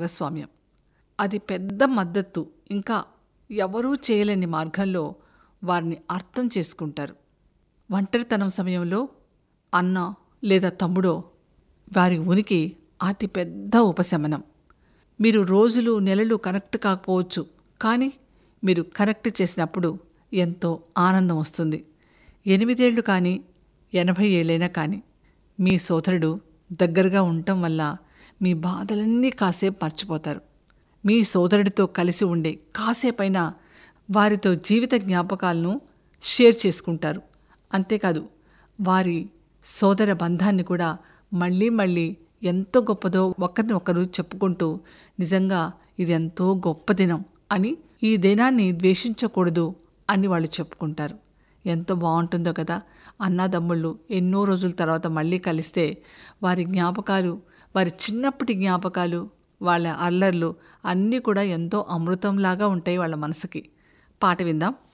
భాగస్వామ్యం అది పెద్ద మద్దతు ఇంకా ఎవరూ చేయలేని మార్గంలో వారిని అర్థం చేసుకుంటారు ఒంటరితనం సమయంలో అన్న లేదా తమ్ముడో వారి ఉనికి అతి పెద్ద ఉపశమనం మీరు రోజులు నెలలు కనెక్ట్ కాకపోవచ్చు కానీ మీరు కనెక్ట్ చేసినప్పుడు ఎంతో ఆనందం వస్తుంది ఎనిమిదేళ్లు కానీ ఎనభై ఏళ్ళైనా కానీ మీ సోదరుడు దగ్గరగా ఉండటం వల్ల మీ బాధలన్నీ కాసేపు మర్చిపోతారు మీ సోదరుడితో కలిసి ఉండే కాసేపైనా వారితో జీవిత జ్ఞాపకాలను షేర్ చేసుకుంటారు అంతేకాదు వారి సోదర బంధాన్ని కూడా మళ్ళీ మళ్ళీ ఎంతో గొప్పదో ఒకరిని ఒకరు చెప్పుకుంటూ నిజంగా ఇది ఎంతో గొప్ప దినం అని ఈ దినాన్ని ద్వేషించకూడదు అని వాళ్ళు చెప్పుకుంటారు ఎంత బాగుంటుందో కదా అన్నాదమ్ముళ్ళు ఎన్నో రోజుల తర్వాత మళ్ళీ కలిస్తే వారి జ్ఞాపకాలు వారి చిన్నప్పటి జ్ఞాపకాలు వాళ్ళ అల్లర్లు అన్నీ కూడా ఎంతో అమృతంలాగా ఉంటాయి వాళ్ళ మనసుకి పాట విందాం